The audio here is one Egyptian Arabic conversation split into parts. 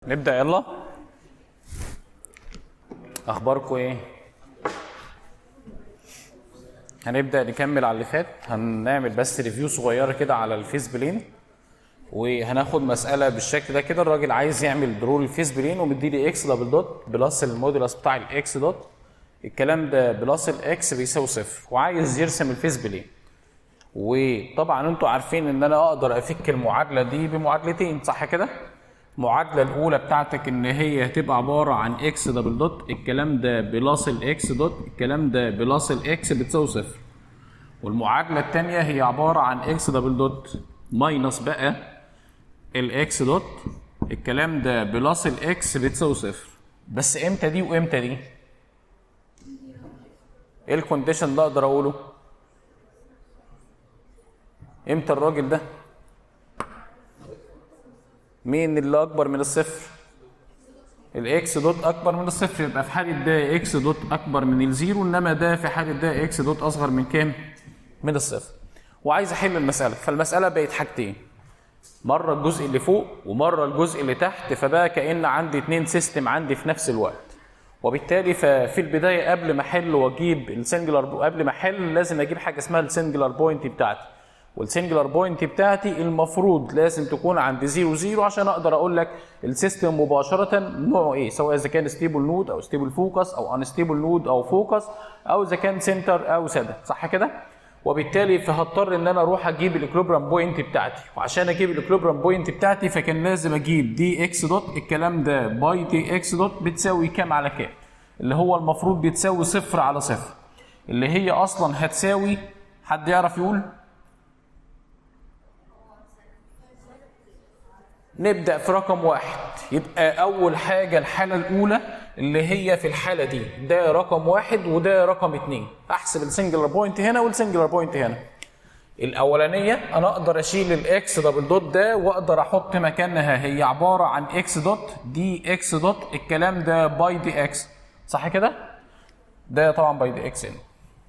نبدأ يلا أخباركم إيه؟ هنبدأ نكمل على اللي فات هنعمل بس ريفيو صغيرة كده على الفيس بلين وهناخد مسألة بالشكل ده كده الراجل عايز يعمل درول الفيس بلين ومديلي اكس دبل دوت بلس المودولس بتاع الاكس دوت الكلام ده بلس الاكس بيساوي صفر وعايز يرسم الفيس بلين وطبعا انتوا عارفين ان انا اقدر افك المعادله دي بمعادلتين صح كده؟ المعادله الاولى بتاعتك ان هي هتبقى عباره عن اكس دبل دوت الكلام ده بلس الاكس دوت الكلام ده بلس الاكس بتساوي صفر والمعادله الثانيه هي عباره عن اكس دبل دوت ماينس بقى الاكس دوت الكلام ده بلس الاكس بتساوي صفر بس امتى دي وامتى دي؟ ايه الكونديشن اللي اقدر اقوله؟ امتى الراجل ده مين اللي اكبر من الصفر الاكس دوت اكبر من الصفر يبقى في حاله ده اكس دوت اكبر من الزيرو انما ده في حاله ده اكس دوت اصغر من كام من الصفر وعايز احل المساله فالمساله بقت حاجتين مره الجزء اللي فوق ومره الجزء اللي تحت فبقى كان عندي اتنين سيستم عندي في نفس الوقت وبالتالي ففي البدايه قبل ما احل واجيب السنجلر قبل ما احل لازم اجيب حاجه اسمها السنجلر بوينت بتاعتي والسنجلر بوينت بتاعتي المفروض لازم تكون عند 0 0 عشان اقدر اقول لك السيستم مباشره نوعه ايه سواء اذا كان ستيبل نود او ستيبل فوكس او ان ستيبل نود او فوكس او اذا كان سنتر او سادة صح كده وبالتالي فهضطر ان انا اروح اجيب الاكلوبرام بوينت بتاعتي وعشان اجيب الاكلوبرام بوينت بتاعتي فكان لازم اجيب دي اكس دوت الكلام ده باي دي اكس دوت بتساوي كام على كام اللي هو المفروض بتساوي صفر على صفر اللي هي اصلا هتساوي حد يعرف يقول نبدأ في رقم واحد يبقى أول حاجة الحالة الأولى اللي هي في الحالة دي ده رقم واحد وده رقم اتنين أحسب السنجلر بوينت هنا والسنجلر بوينت هنا الأولانية أنا أقدر أشيل الإكس دبل دوت ده وأقدر أحط مكانها هي عبارة عن إكس دوت دي إكس دوت الكلام ده باي دي إكس صح كده؟ ده طبعا باي دي إكس هنا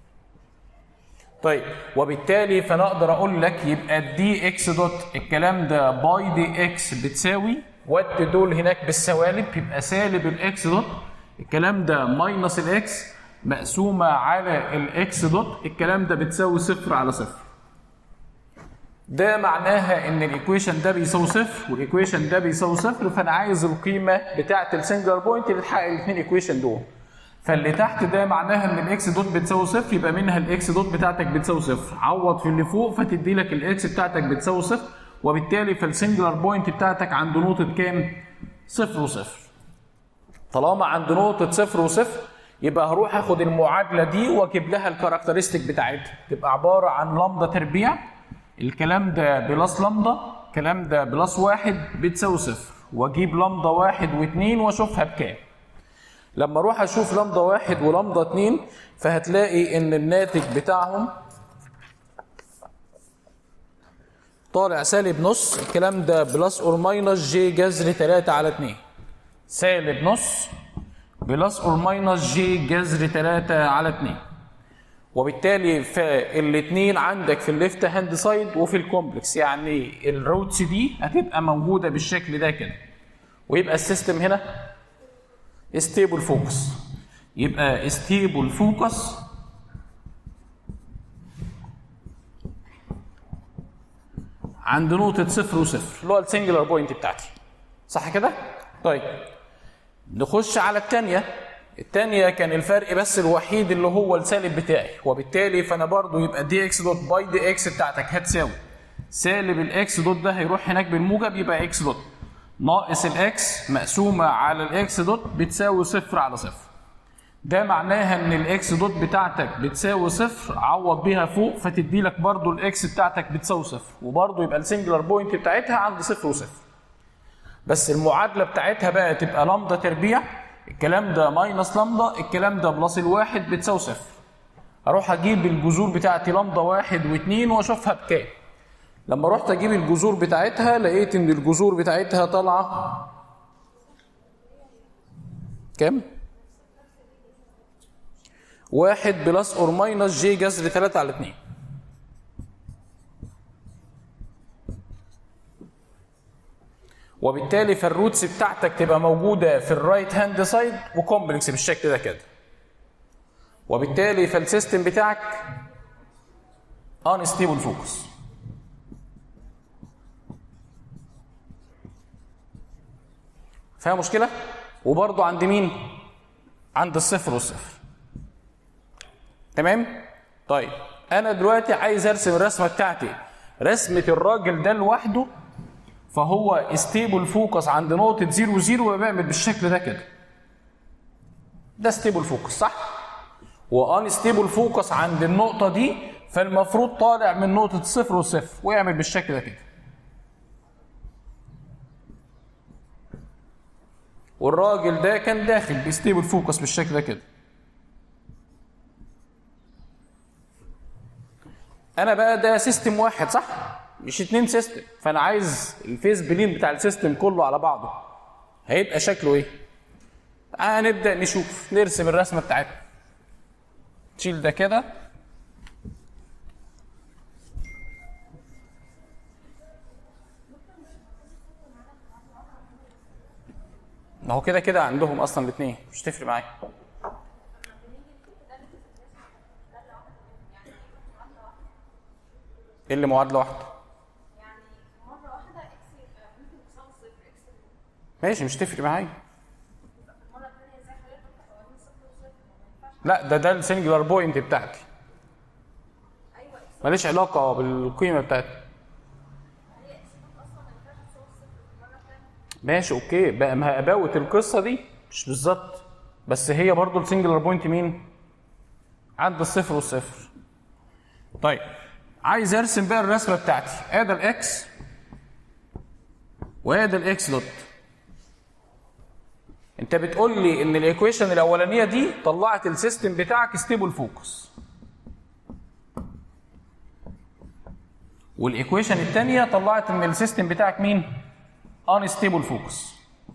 طيب وبالتالي فانا اقدر اقول لك يبقى الدي اكس دوت الكلام ده باي دي اكس بتساوي ود دول هناك بالسوالب يبقى سالب الاكس دوت الكلام ده ماينس الاكس مقسومه على الاكس دوت الكلام ده بتساوي صفر على صفر ده معناها ان الايكويشن ده بيساوي صفر والايكويشن ده بيساوي صفر فانا عايز القيمه بتاعه السنجلر بوينت اللي تحقق الاثنين ايكويشن دول فاللي تحت ده معناها ان الاكس دوت بتساوي صفر يبقى منها الاكس دوت بتاعتك بتساوي صفر عوض في اللي فوق فتدي لك الاكس بتاعتك بتساوي صفر وبالتالي فالسنجلر بوينت بتاعتك عند نقطه كام؟ صفر وصفر طالما عند نقطه صفر وصفر يبقى هروح اخد المعادله دي واجيب لها الكاركترستيك بتاعتها تبقى عباره عن لامدا تربيع الكلام ده بلس لامدا الكلام ده بلس واحد بتساوي صفر واجيب لامدا واحد واثنين واشوفها بكام لما اروح اشوف لمضه واحد ولمضه اتنين فهتلاقي ان الناتج بتاعهم طالع سالب نص الكلام ده بلس اور ماينس جي جذر 3 على 2 سالب نص بلس اور ماينس جي جذر 3 على 2 وبالتالي فالاثنين عندك في الليفت هاند سايد وفي الكومبلكس يعني الروتس دي هتبقى موجوده بالشكل ده كده ويبقى السيستم هنا ستيبل فوكس يبقى ستيبل فوكس عند نقطة صفر وصفر اللي هو السنجلر بوينت بتاعتي صح كده؟ طيب نخش على الثانية الثانية كان الفرق بس الوحيد اللي هو السالب بتاعي وبالتالي فأنا برضو يبقى دي اكس دوت باي دي اكس بتاعتك هتساوي سالب الاكس دوت ده هيروح هناك بالموجب يبقى اكس دوت ناقص الاكس مقسومة على الاكس دوت بتساوي صفر على صفر ده معناها ان الاكس دوت بتاعتك بتساوي صفر عوض بيها فوق فتدي لك برضو الاكس بتاعتك بتساوي صفر وبرضو يبقى السنجلر بوينت بتاعتها عند صفر وصفر بس المعادلة بتاعتها بقى تبقى لامدا تربيع الكلام ده ماينس لامدا الكلام ده بلس الواحد بتساوي صفر اروح اجيب الجذور بتاعتي لامدا واحد واثنين واشوفها بكام لما رحت اجيب الجذور بتاعتها لقيت ان الجذور بتاعتها طالعه كام؟ واحد بلس اور ماينس جي جذر 3 على 2 وبالتالي فالروتس بتاعتك تبقى موجوده في الرايت هاند سايد وكومبلكس بالشكل ده كده وبالتالي فالسيستم بتاعك ان ستيبل فوكس فيها مشكله وبرضه عند مين عند الصفر والصفر تمام طيب انا دلوقتي عايز ارسم الرسمه بتاعتي رسمه الراجل ده لوحده فهو ستيبل فوكس عند نقطه 0 0 وبعمل بالشكل ده كده ده ستيبل فوكس صح وان ستيبل فوكس عند النقطه دي فالمفروض طالع من نقطه صفر وصفر ويعمل بالشكل ده كده والراجل ده كان داخل بستيبل فوكس بالشكل ده كده انا بقى ده سيستم واحد صح مش اتنين سيستم فانا عايز الفيس بلين بتاع السيستم كله على بعضه هيبقى شكله ايه تعال نبدا نشوف نرسم الرسمه بتاعتنا تشيل ده كده ما هو كده كده عندهم اصلا الاثنين مش تفرق معايا ايه اللي معادله واحده يعني مرة واحدة اكس يبقى ممكن تساوي صفر اكس ماشي مش تفرق معايا المرة الثانية زي حضرتك حوالين صفر وصفر ما ينفعش لا ده ده السنجلر بوينت بتاعتي ايوه اكس ماليش علاقه بالقيمه بتاعتي هي اكس اصلا ما ينفعش تساوي صفر في المرة الثانية ماشي اوكي بقى ما اباوت القصه دي مش بالظبط بس هي برضو السنجلر بوينت مين عند الصفر والصفر طيب عايز ارسم بقى الرسمه بتاعتي ادي الاكس وادي الاكس دوت انت بتقول لي ان الايكويشن الاولانيه دي طلعت السيستم بتاعك ستيبل فوكس والايكويشن الثانيه طلعت ان السيستم بتاعك مين unstable فوكس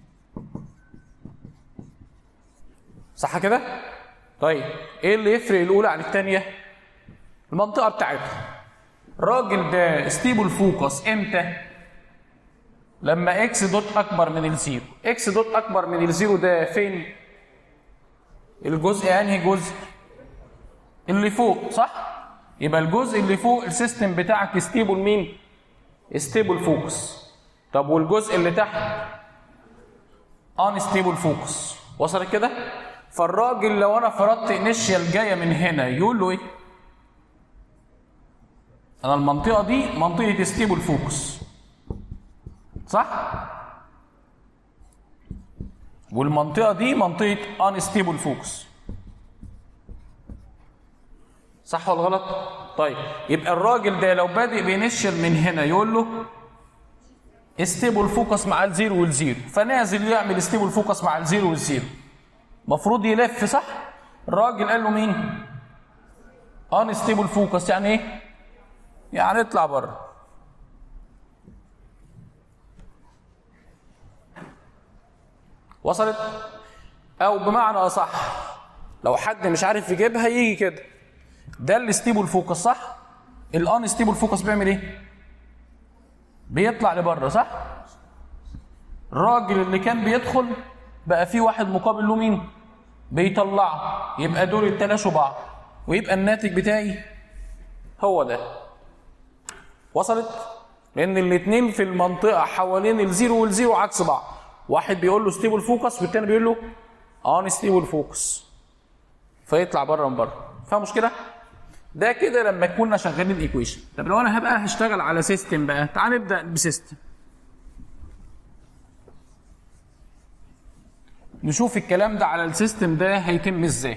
صح كده طيب ايه اللي يفرق الاولى عن الثانيه المنطقه بتاعتها الراجل ده ستيبل فوكس امتى لما اكس دوت اكبر من الزيرو اكس دوت اكبر من الزيرو ده فين الجزء انهي جزء اللي فوق صح يبقى الجزء اللي فوق السيستم بتاعك ستيبل مين ستيبل فوكس طب والجزء اللي تحت ان ستيبل فوكس وصلت كده فالراجل لو انا فرضت انيشيال جايه من هنا يقول له ايه انا المنطقه دي منطقه ستيبل فوكس صح والمنطقه دي منطقه ان ستيبل فوكس صح ولا غلط طيب يبقى الراجل ده لو بادئ بينشل من هنا يقول له ستيبل فوكس مع الزيرو والزيرو فنازل يعمل ستيبل فوكس مع الزيرو والزيرو المفروض يلف صح الراجل قال له مين ان ستيبل فوكس يعني ايه يعني اطلع بره وصلت او بمعنى اصح لو حد مش عارف يجيبها يجي كده ده الستيبل فوكس صح الان ستيبل فوكس بيعمل ايه بيطلع لبره صح الراجل اللي كان بيدخل بقى في واحد مقابل له مين بيطلعه يبقى دول يتلاشوا بعض ويبقى الناتج بتاعي هو ده وصلت لان الاثنين في المنطقه حوالين الزيرو والزيرو عكس بعض واحد بيقول له ستيبل فوكس والتاني بيقول له ان ستيبل فوكس فيطلع بره من بره فاهم مشكله ده كده لما كنا شغالين ايكويشن طب لو انا هبقى هشتغل على سيستم بقى تعال نبدا بسيستم نشوف الكلام ده على السيستم ده هيتم ازاي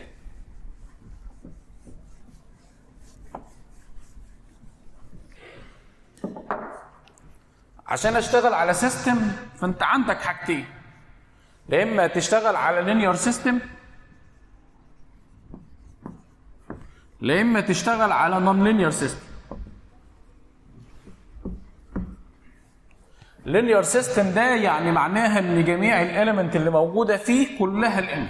عشان اشتغل على سيستم فانت عندك حاجتين يا اما تشتغل على لينير سيستم لا اما تشتغل على نون لينير سيستم لينير سيستم ده يعني معناها ان جميع الاليمنت اللي موجوده فيه كلها لينير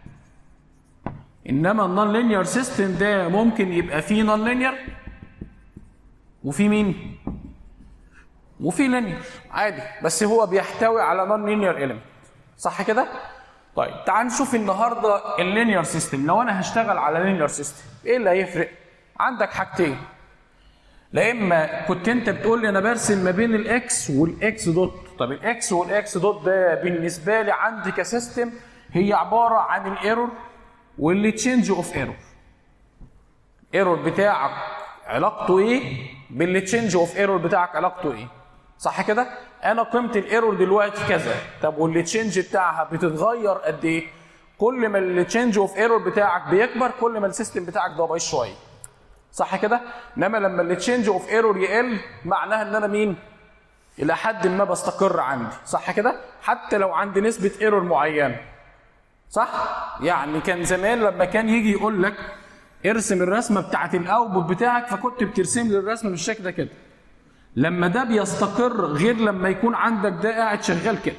انما النون لينير سيستم ده ممكن يبقى فيه نون لينير وفي مين وفي لينير عادي بس هو بيحتوي على نون لينير اليمنت صح كده طيب تعال نشوف النهارده اللينير سيستم لو انا هشتغل على لينير سيستم ايه اللي هيفرق عندك حاجتين لا اما كنت انت بتقول لي انا برسم ما بين الاكس والاكس دوت طب الاكس والاكس دوت ده بالنسبه لي عندي كسيستم هي عباره عن الايرور واللي تشينج اوف ايرور ايرور بتاعك علاقته ايه باللي تشينج اوف ايرور بتاعك علاقته ايه صح كده انا قيمه الايرور دلوقتي كذا طب واللي تشينج بتاعها بتتغير قد ايه كل ما اللي تشينج اوف ايرور بتاعك بيكبر كل ما السيستم بتاعك ده بايظ شويه صح كده انما لما اللي تشينج اوف ايرور يقل معناها ان انا مين الى حد ما بستقر عندي صح كده حتى لو عندي نسبه ايرور معينه صح يعني كان زمان لما كان يجي يقول لك ارسم الرسمه بتاعت الاوتبوت بتاعك فكنت بترسم لي الرسمه بالشكل ده كده لما ده بيستقر غير لما يكون عندك ده قاعد شغال كده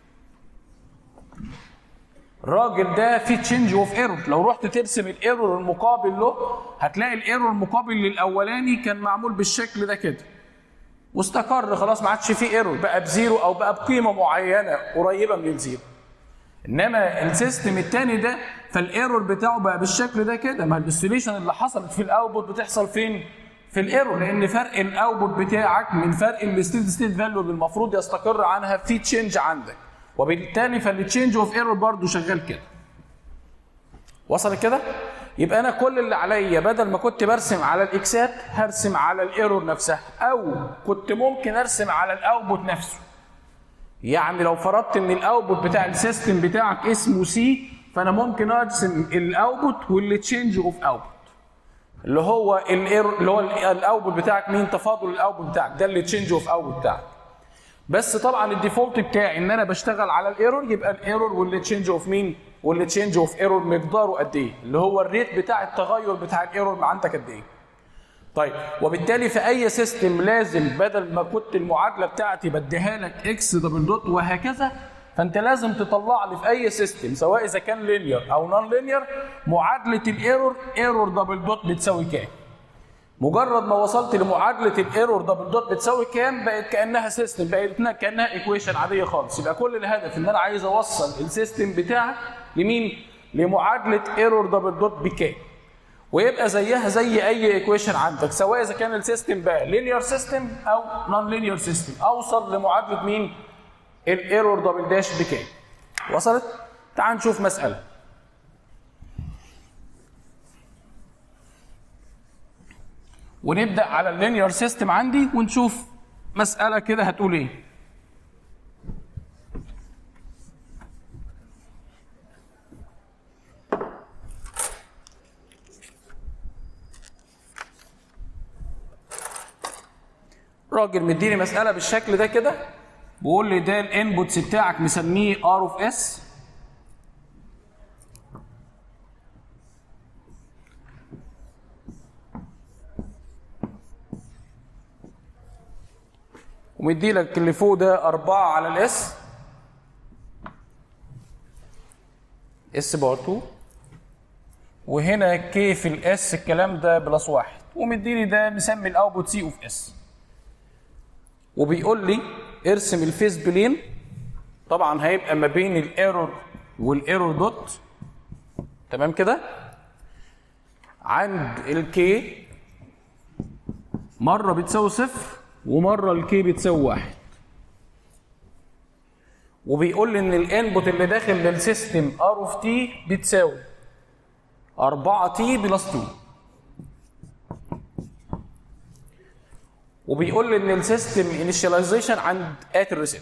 الراجل ده في تشينج اوف ايرور لو رحت ترسم الايرور المقابل له هتلاقي الايرور المقابل للاولاني كان معمول بالشكل ده كده واستقر خلاص ما عادش فيه ايرور بقى بزيرو او بقى بقيمه معينه قريبه من الزيرو انما السيستم الثاني ده فالايرور بتاعه بقى بالشكل ده كده ما الاوسيليشن اللي حصلت في الاوتبوت بتحصل فين؟ في الايرور لان فرق الاوتبوت بتاعك من فرق الستيت ستيت فاليو اللي المفروض يستقر عنها في تشينج عندك وبالتالي فالتشينج اوف ايرور برضه شغال كده وصلت كده؟ يبقى انا كل اللي عليا بدل ما كنت برسم على الاكسات هرسم على الايرور نفسها او كنت ممكن ارسم على الاوتبوت نفسه يعني لو فرضت ان الاوتبوت بتاع السيستم بتاعك اسمه سي فانا ممكن ارسم الاوتبوت واللي تشينج اوف اوتبوت اللي هو الايرور اللي هو الاوتبوت بتاعك مين تفاضل الاوتبوت بتاعك ده اللي تشينج اوف اوتبوت بتاعك بس طبعا الديفولت بتاعي ان انا بشتغل على الايرور يبقى الايرور واللي تشينج اوف مين واللي تشينج اوف ايرور مقداره قد ايه اللي هو الريت بتاع التغير بتاع الايرور عندك قد ايه طيب وبالتالي في اي سيستم لازم بدل ما كنت المعادله بتاعتي بديها لك اكس دبل دوت وهكذا فانت لازم تطلع لي في اي سيستم سواء اذا كان لينير او نون لينير معادله الايرور ايرور دبل دوت بتساوي كام مجرد ما وصلت لمعادله الايرور دبل دوت بتساوي كام بقت كانها سيستم بقت كانها ايكويشن عاديه خالص يبقى كل الهدف ان انا عايز اوصل السيستم بتاعك لمين لمعادله ايرور دبل دوت بكام ويبقى زيها زي اي ايكويشن عندك سواء اذا كان السيستم بقى لينير سيستم او نون لينير سيستم اوصل لمعادله مين الايرور دبل داش بكام وصلت تعال نشوف مساله ونبدا على اللينير سيستم عندي ونشوف مساله كده هتقول ايه راجل مديني مساله بالشكل ده كده بيقول لي ده الانبوتس بتاعك مسميه ار اوف اس ومدي لك اللي فوق ده 4 على الاس اس بار 2 وهنا كي في الاس الكلام ده بلس واحد ومديني ده مسمي الاوتبوت سي اوف اس وبيقول لي ارسم الفيس بلين طبعا هيبقى ما بين الايرور والايرور دوت تمام كده عند الكي مره بتساوي صفر ومره الكي بتساوي واحد وبيقول لي ان الانبوت اللي داخل للسيستم ار اوف تي بتساوي 4 تي بلس 2 وبيقول لي ان السيستم انيشاليزيشن عند ات الريسيت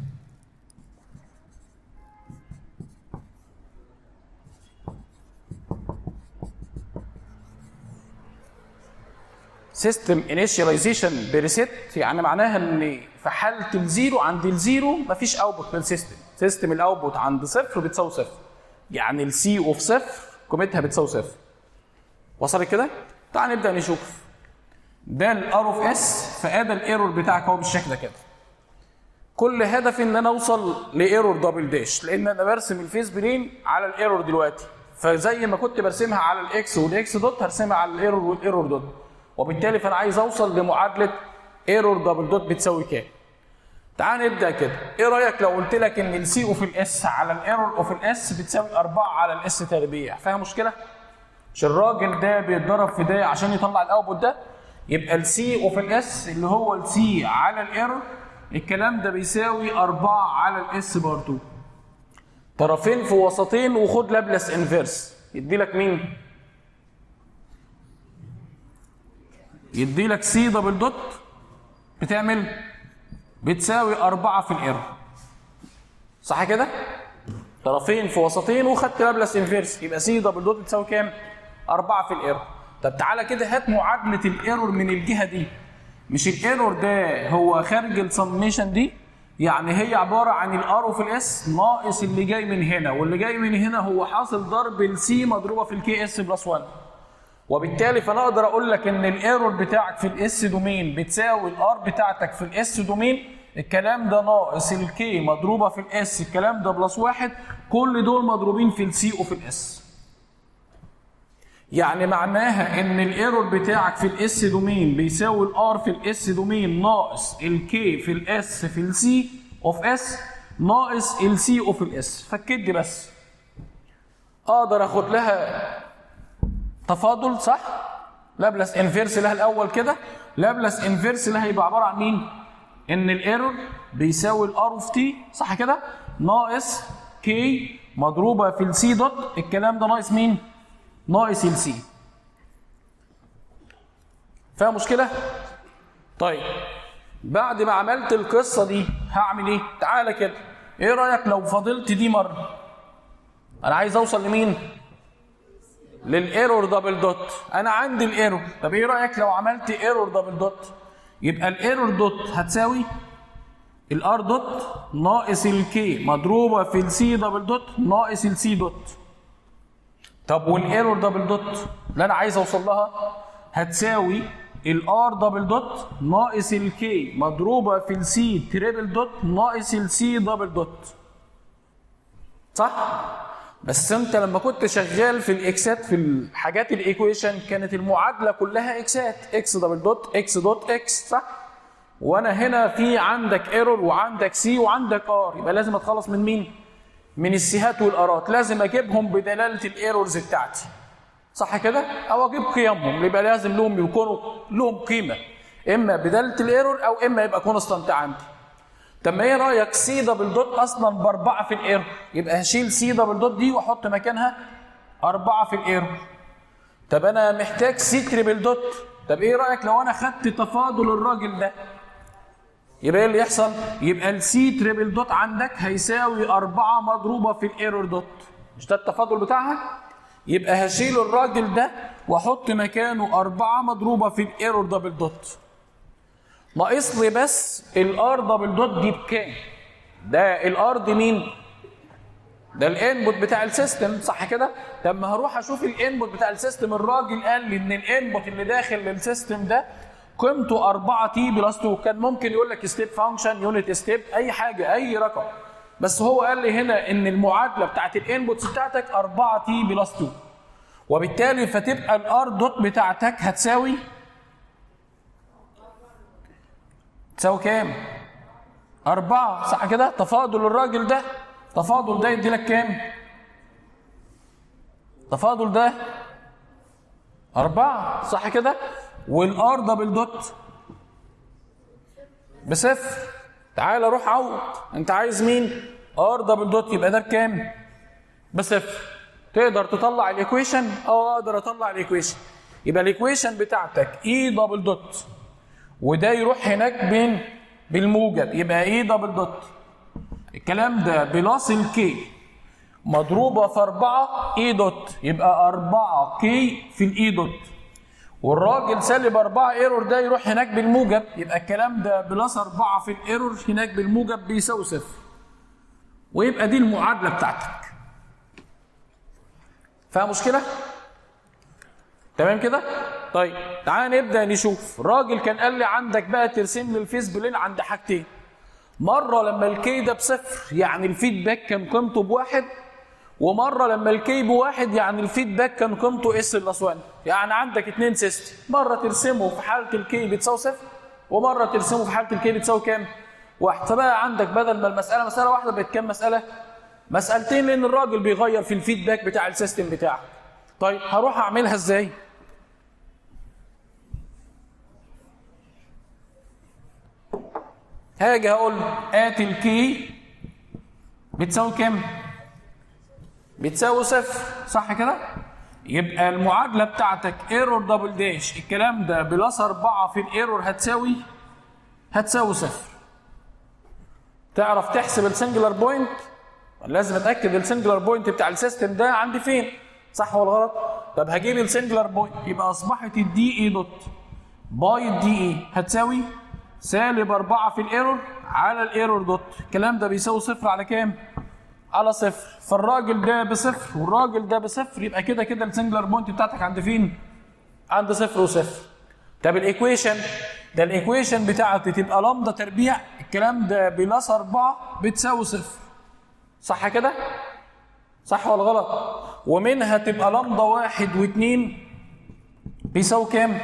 سيستم انيشاليزيشن بريسيت يعني معناها ان في حاله الزيرو عند الزيرو مفيش اوتبوت للسيستم سيستم الاوتبوت عند صفر بتساوي صفر يعني السي اوف صفر قيمتها بتساوي صفر وصلت كده؟ تعال نبدا نشوف ده الار اوف اس فادى الايرور بتاعك اهو بالشكل ده كده كل هدفي ان انا اوصل لايرور دبل داش لان انا برسم الفيس بلين على الايرور دلوقتي فزي ما كنت برسمها على الاكس والاكس دوت هرسمها على الايرور والايرور دوت وبالتالي فانا عايز اوصل لمعادله ايرور دبل دوت بتساوي كام تعال نبدا كده ايه رايك لو قلت لك ان السي اوف الاس على الايرور اوف الاس بتساوي 4 على الاس تربيع فيها مشكله مش الراجل ده بيتضرب في ده عشان يطلع الاوتبوت ده يبقى السي اوف الاس اللي هو السي على الايرور الكلام ده بيساوي 4 على الاس بار 2 طرفين في وسطين وخد لابلس انفيرس يدي لك مين يدي لك سي دبل دوت بتعمل بتساوي 4 في الايرور صح كده طرفين في وسطين وخدت لابلس انفيرس يبقى سي دبل دوت بتساوي كام 4 في الايرور طب تعالى كده هات معادله الايرور من الجهه دي مش الايرور ده هو خارج السميشن دي يعني هي عباره عن الار في الاس ناقص اللي جاي من هنا واللي جاي من هنا هو حاصل ضرب السي مضروبه في الكي اس بلس 1 وبالتالي فانا اقدر اقول لك ان الايرور بتاعك في الاس دومين بتساوي الار بتاعتك في الاس دومين الكلام ده ناقص الكي مضروبه في الاس الكلام ده بلس واحد كل دول مضروبين في السي وفي الاس يعني معناها ان الايرور بتاعك في الاس دومين بيساوي الار في الاس دومين ناقص الكي في الاس في السي اوف اس ناقص السي اوف الاس فكد دي بس اقدر اخد لها تفاضل صح لابلس انفيرس لها الاول كده لابلس انفيرس لها يبقى عباره عن مين ان الايرور بيساوي الار اوف تي صح كده ناقص كي مضروبه في السي دوت الكلام ده ناقص مين ناقص السي فيها مشكله طيب بعد ما عملت القصه دي هعمل ايه تعالى كده ايه رايك لو فضلت دي مره انا عايز اوصل لمين للايرور دبل دوت انا عندي الايرور طب ايه رايك لو عملت ايرور دبل دوت يبقى الايرور دوت هتساوي الار دوت ناقص الكي مضروبه في السي دبل دوت ناقص السي دوت طب والايرور دبل دوت اللي انا عايز اوصل لها هتساوي الار دبل دوت ناقص الكي مضروبه في السي تريبل دوت ناقص السي دبل دوت صح بس انت لما كنت شغال في الاكسات في الحاجات الايكويشن كانت المعادله كلها اكسات اكس دبل دوت اكس دوت اكس صح وانا هنا في عندك ايرور وعندك سي وعندك ار يبقى لازم اتخلص من مين من السيهات والارات لازم اجيبهم بدلاله الايرورز بتاعتي صح كده او اجيب قيمهم يبقى لازم لهم يكونوا لهم قيمه اما بدلاله الايرور او اما يبقى كونستانت عندي طب ما ايه رايك سي دبل دوت اصلا باربعه في الايرور يبقى هشيل سي دبل دوت دي واحط مكانها اربعه في الايرور طب انا محتاج سي تريبل دوت طب ايه رايك لو انا خدت تفاضل الراجل ده يبقى ايه اللي يحصل يبقى السي تريبل دوت عندك هيساوي أربعة مضروبة في الايرور دوت مش ده التفاضل بتاعها يبقى هشيل الراجل ده واحط مكانه أربعة مضروبة في الايرور دبل دوت ناقص لي بس الار دبل دوت دي بكام ده الار دي مين ده الانبوت بتاع السيستم صح كده طب ما هروح اشوف الانبوت بتاع السيستم الراجل قال لي ان الانبوت اللي داخل للسيستم ده قيمته 4 تي بلس 2 كان ممكن يقول لك ستيب فانكشن يونت ستيب اي حاجه اي رقم بس هو قال لي هنا ان المعادله بتاعت الانبوتس بتاعتك 4 تي بلس 2 وبالتالي فتبقى الار دوت بتاعتك هتساوي تساوي كام؟ أربعة صح كده؟ تفاضل الراجل ده تفاضل ده يدي لك كام؟ تفاضل ده أربعة صح كده؟ والار دبل دوت بصفر تعال روح عوض انت عايز مين؟ ار دبل دوت يبقى ده بكام؟ بصفر تقدر تطلع الايكويشن؟ اه اقدر اطلع الايكويشن يبقى الايكويشن بتاعتك اي دبل دوت وده يروح هناك بين بالموجب يبقى ايه دبل دوت الكلام ده بلس الكي مضروبه في 4 اي دوت يبقى 4 كي في الاي دوت والراجل سالب 4 ايرور ده يروح هناك بالموجب يبقى الكلام ده بلس 4 في الايرور هناك بالموجب بيساوي صفر ويبقى دي المعادله بتاعتك فيها مشكله تمام كده طيب تعال نبدا نشوف راجل كان قال لي عندك بقى ترسم لي الفيس بلين عند حاجتين مره لما الكي ده بصفر يعني الفيدباك كان قيمته بواحد ومره لما الكي بواحد يعني الفيدباك كان قيمته اس بلس 1 يعني عندك اتنين سيستم مره ترسمه في حاله الكي بتساوي صفر ومره ترسمه في حاله الكي بتساوي كام؟ واحد فبقى عندك بدل ما المساله مساله واحده بقت كام مساله مسالتين لان الراجل بيغير في الفيدباك بتاع السيستم بتاعك طيب هروح اعملها ازاي هاجي هقول ات الكي بتساوي كام بتساوي صفر صح كده يبقى المعادله بتاعتك ايرور دبل داش الكلام ده بلس 4 في الايرور هتساوي هتساوي صفر تعرف تحسب السنجلر بوينت لازم اتاكد السنجلر بوينت بتاع السيستم ده عندي فين صح ولا غلط طب هجيب السنجلر بوينت يبقى اصبحت الدي اي دوت باي الدي اي هتساوي سالب 4 في الايرور على الايرور دوت الكلام ده بيساوي صفر على كام على صفر فالراجل ده بصفر والراجل ده بصفر يبقى كده كده السنجلر بوينت بتاعتك عند فين عند صفر وصفر طب الايكويشن ده الايكويشن بتاعتي تبقى لامدا تربيع الكلام ده بلس 4 بتساوي صفر صح كده صح ولا غلط ومنها تبقى لامدا واحد واثنين بيساوي كام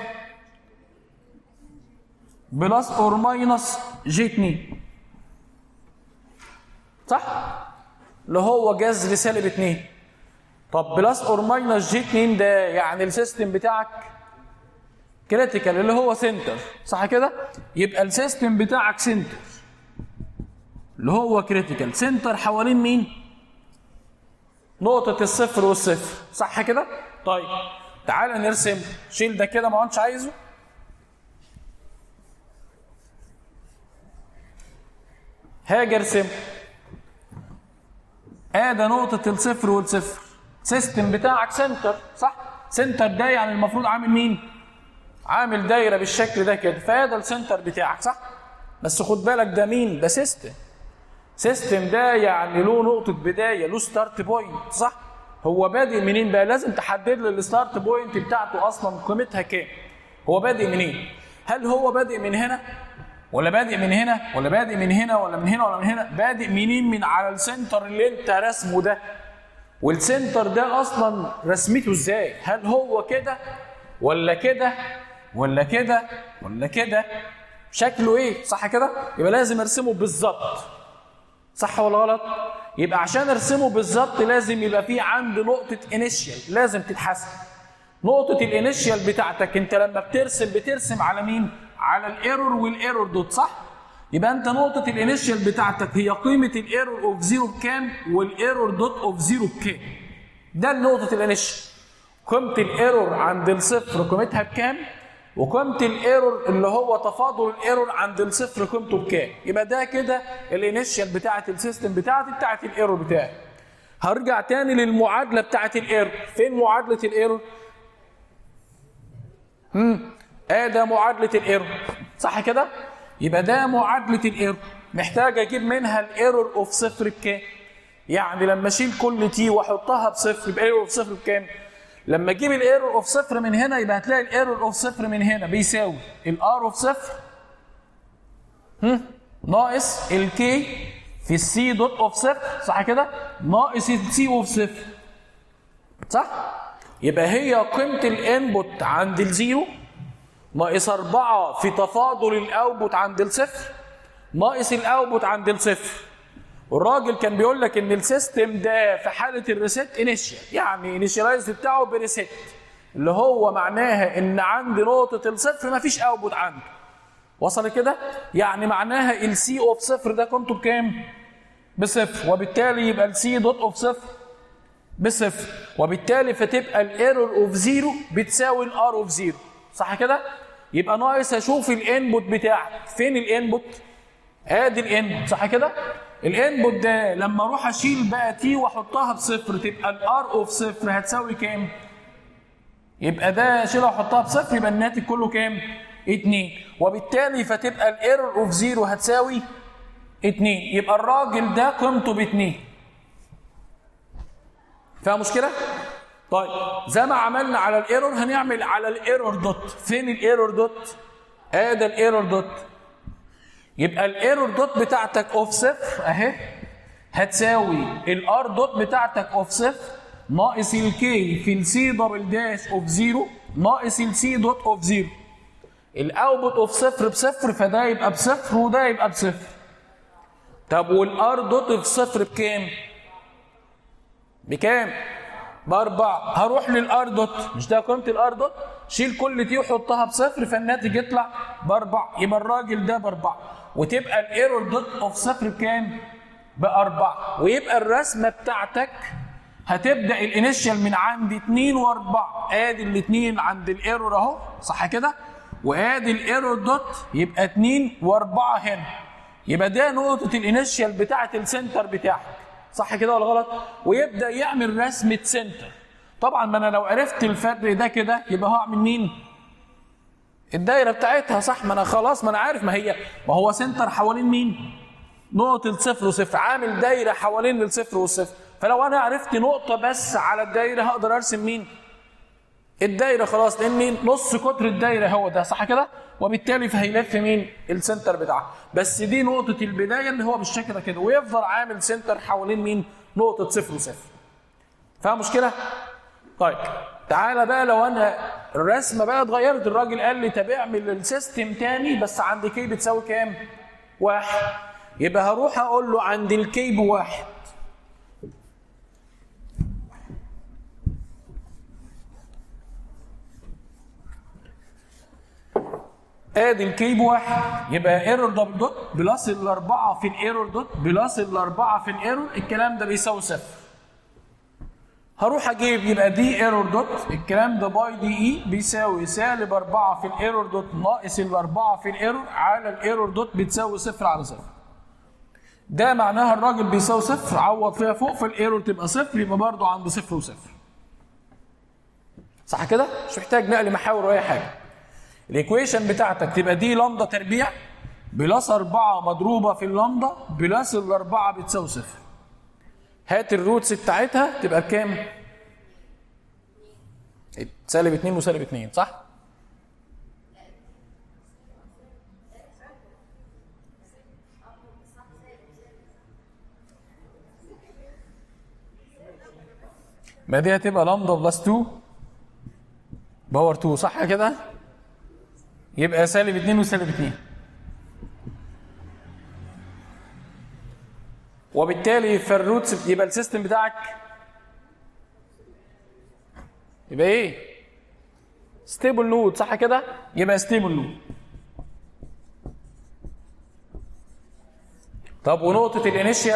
بلس اور ماينس جي 2 صح اللي هو جذر سالب 2 طب بلس اور ماينس جي 2 ده يعني السيستم بتاعك كريتيكال اللي هو سنتر صح كده يبقى السيستم بتاعك سنتر اللي هو كريتيكال سنتر حوالين مين نقطة الصفر والصفر صح كده طيب تعالى نرسم شيل ده كده ما انتش عايزه هاجي ارسم ادي نقطة الصفر والصفر سيستم بتاعك سنتر صح سنتر ده يعني المفروض عامل مين عامل دايرة بالشكل ده كده فهذا السنتر بتاعك صح بس خد بالك ده مين ده سيستم سيستم ده يعني له نقطة بداية له ستارت بوينت صح هو بادئ منين بقى لازم تحدد لي الستارت بوينت بتاعته اصلا قيمتها كام هو بادئ منين هل هو بادئ من هنا ولا بادئ من هنا ولا بادئ من هنا ولا من هنا ولا من هنا بادئ منين من على السنتر اللي انت رسمه ده والسنتر ده اصلا رسمته ازاي هل هو كده ولا كده ولا كده ولا كده شكله ايه صح كده يبقى لازم ارسمه بالظبط صح ولا غلط يبقى عشان ارسمه بالظبط لازم يبقى في عندي نقطه انيشيال لازم تتحسب نقطه الانيشيال بتاعتك انت لما بترسم بترسم على مين على الايرور والايرور دوت صح يبقى انت نقطه الانيشيال بتاعتك هي قيمه الايرور اوف زيرو بكام والايرور دوت اوف زيرو بكام ده نقطه الانيشيال قيمه الايرور عند الصفر قيمتها بكام وقيمه الايرور اللي هو تفاضل الايرور عند الصفر قيمته بكام يبقى ده كده الانيشيال بتاعه السيستم بتاعتي بتاعه الايرور بتاعي هرجع تاني للمعادله بتاعه الايرور فين معادله الايرور امم اه ده معادله الايرور صح كده يبقى ده معادله الايرور محتاج اجيب منها الايرور اوف صفر بكام يعني لما اشيل كل تي واحطها بصفر يبقى ايرور اوف صفر بكام لما اجيب الايرور اوف صفر من هنا يبقى هتلاقي الايرور اوف صفر من هنا بيساوي الار اوف صفر هم؟ ناقص الكي في السي دوت اوف صفر صح كده ناقص السي اوف صفر صح يبقى هي قيمه الانبوت عند الزيرو ناقص 4 في تفاضل الاوتبوت عند الصفر ناقص الاوتبوت عند الصفر والراجل كان بيقول لك ان السيستم ده في حاله الريسيت انيشيال يعني انيشيالايز بتاعه بريسيت اللي هو معناها ان عند نقطه الصفر ما فيش اوتبوت عنده وصل كده يعني معناها السي اوف صفر ده قيمته بكام بصفر وبالتالي يبقى السي دوت اوف صفر بصفر وبالتالي فتبقى الايرور اوف زيرو بتساوي الار اوف زيرو صح كده يبقى ناقص اشوف الانبوت بتاعك فين الانبوت ادي الانبوت صح كده الانبوت ده لما اروح اشيل بقى تي واحطها بصفر تبقى الار اوف صفر هتساوي كام يبقى ده اشيلها واحطها بصفر يبقى الناتج كله كام 2 وبالتالي فتبقى الايرور اوف زيرو هتساوي 2 يبقى الراجل ده قيمته ب 2 فيها مشكله طيب زي ما عملنا على الايرور هنعمل على الايرور دوت فين الايرور دوت ادي الايرور دوت يبقى الايرور دوت بتاعتك اوف صفر اهي هتساوي الار دوت بتاعتك اوف صفر ناقص الكي في السي دبل داش اوف زيرو ناقص السي دوت اوف زيرو الاوتبوت اوف صفر بصفر فده يبقى بصفر وده يبقى بصفر طب والار دوت في صفر بكام؟ بكام؟ باربعة هروح للار دوت مش ده قيمة الار دوت شيل كل دي وحطها بصفر فالناتج يطلع باربعة يبقى الراجل ده باربعة وتبقى الايرور دوت اوف صفر بكام؟ باربعة ويبقى الرسمة بتاعتك هتبدا الانيشال من عند 2 و4 ادي الاثنين عند الايرور اهو صح كده وادي الايرور دوت يبقى 2 و4 هنا يبقى ده نقطه الانيشال بتاعه السنتر بتاعك صح كده ولا غلط ويبدا يعمل رسمه سنتر طبعا ما انا لو عرفت الفرق ده كده يبقى هعمل مين الدايره بتاعتها صح ما انا خلاص ما انا عارف ما هي ما هو سنتر حوالين مين نقطة الصفر وصفر عامل دايرة حوالين الصفر والصفر فلو أنا عرفت نقطة بس على الدايرة هقدر أرسم مين؟ الدايرة خلاص لأن نص قطر الدايرة هو ده صح كده؟ وبالتالي فهيلف مين؟ السنتر بتاعها بس دي نقطة البداية اللي هو بالشكل ده كده ويفضل عامل سنتر حوالين مين؟ نقطة صفر وصفر فاهم مشكلة؟ طيب تعالى بقى لو انا الرسمه بقى اتغيرت الراجل قال لي طب اعمل السيستم تاني بس عند كي بتساوي كام؟ واحد يبقى هروح اقول له عند الكي بواحد ادي الكي بواحد يبقى ايرور دبل دوت بلس الاربعه في الايرور دوت بلس الاربعه في الايرور الكلام ده بيساوي صفر هروح اجيب يبقى دي ايرور دوت الكلام ده باي دي اي بيساوي سالب 4 في الايرور دوت ناقص الاربعه في الايرور على الايرور دوت بتساوي صفر على صفر ده معناها الراجل بيساوي صفر عوض فيها فوق فالايرور تبقى صفر يبقى برضه عند صفر وصفر صح كده؟ مش محتاج نقل محاور ولا اي حاجه الايكويشن بتاعتك تبقى دي لامدا تربيع بلس 4 مضروبه في اللامدا بلس الاربعه بتساوي صفر هات الروتس بتاعتها تبقى بكام؟ سالب 2 وسالب 2 صح؟ ما دي هتبقى لامدا بلس 2 باور 2 صح كده؟ يبقى سالب 2 وسالب 2 وبالتالي فالروتس يبقى السيستم بتاعك يبقى ايه؟ ستيبل نود صح كده؟ يبقى ستيبل نود طب ونقطة الانيشيال